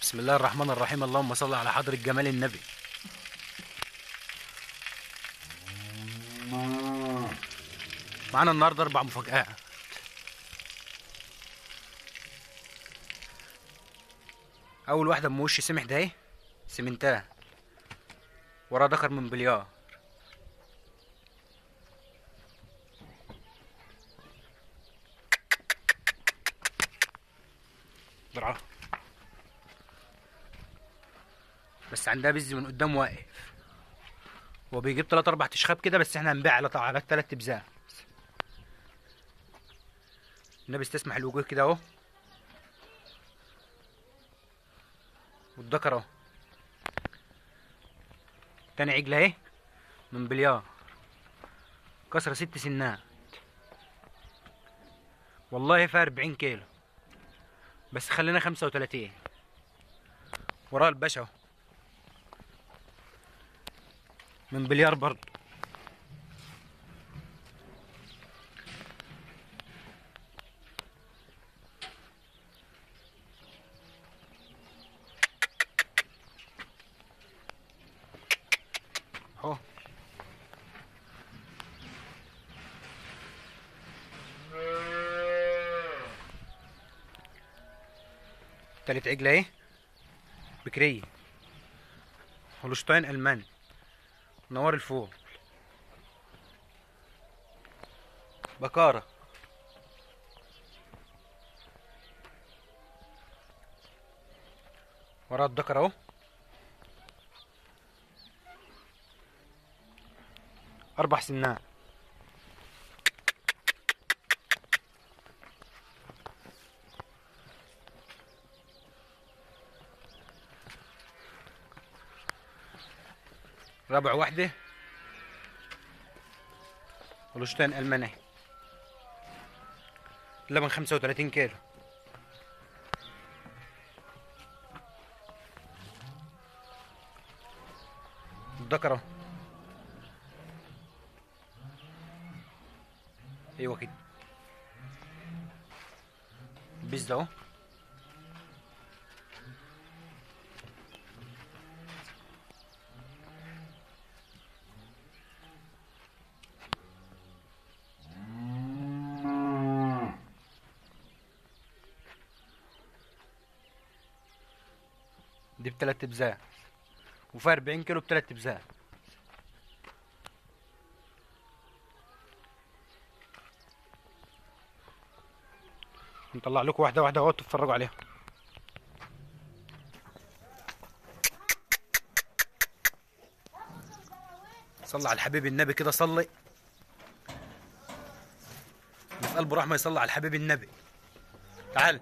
بسم الله الرحمن الرحيم اللهم صل على حضرة جمال النبي معانا النهارده اربع مفاجآت اول واحده ام وش سمح ده اهي سمنتها وراه دكر من بليار برعاه بس عندها بز من قدام واقف هو بيجيب تلات اربع تشخاب كده بس احنا هنبيع على على التلات ابزاع النبي استسمح الوجوه كده اهو والذكر اهو تاني عجلة اهي من بليار كسرة ست سنات والله فيها أربعين كيلو بس خلينا خمسة وتلاتين وراه الباشا اهو من بليار برضه اهو تالت عجلة اهي بكرية هولشتاين ألماني نوار الفوق بكارة ورا الذكر اهو أربع سنات رابع واحدة هولشتاين ألماني لبن خمسة وتلاتين كيلو الذكر اهو ايوه كده البيز ده اهو دي بتلات ابزاع وفيها 40 كيلو بتلات ابزاع نطلع لكم واحده واحده اهو تتفرجوا عليها صلى على الحبيب النبي كده صلي اللي في قلبه رحمه يصلي على الحبيب النبي تعال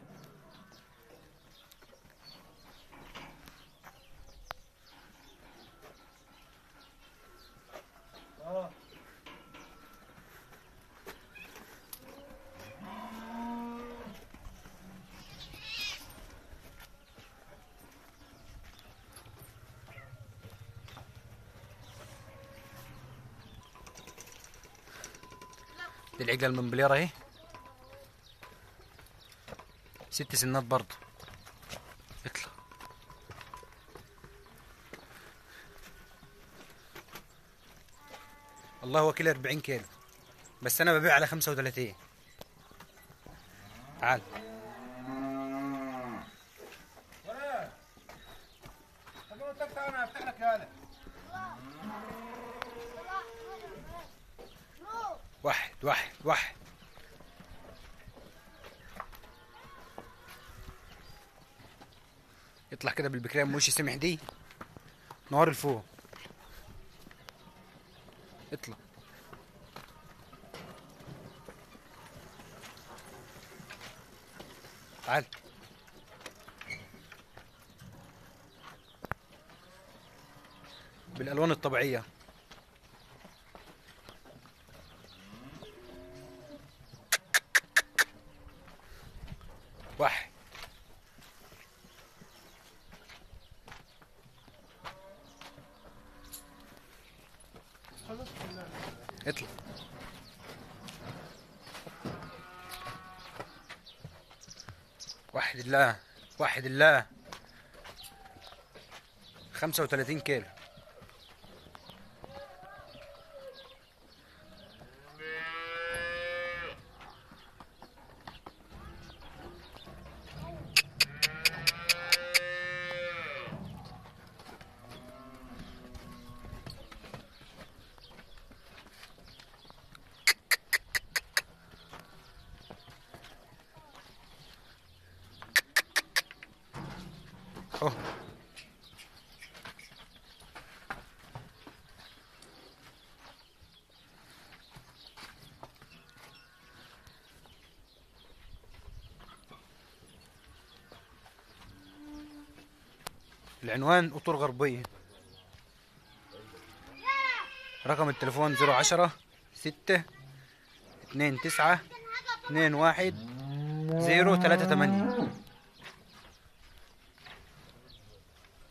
دي العقله المنبليره اهي ست سنات برضه اطلع الله وكيل 40 كيلو بس انا ببيع على 35 تعال واحد واحد واحد يطلع كده بالبكريه من وش سمح دي نهار الفوق اطلع تعال بالالوان الطبيعيه واحد اطلع واحد الله واحد الله خمسة وتلاتين كيلو اهو العنوان قطور غربية رقم التليفون زيرو عشرة ستة اتنين تسعة اتنين واحد زيرو تلاتة تمانية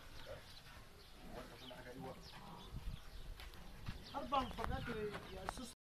اربع مفاجآت يا استاذ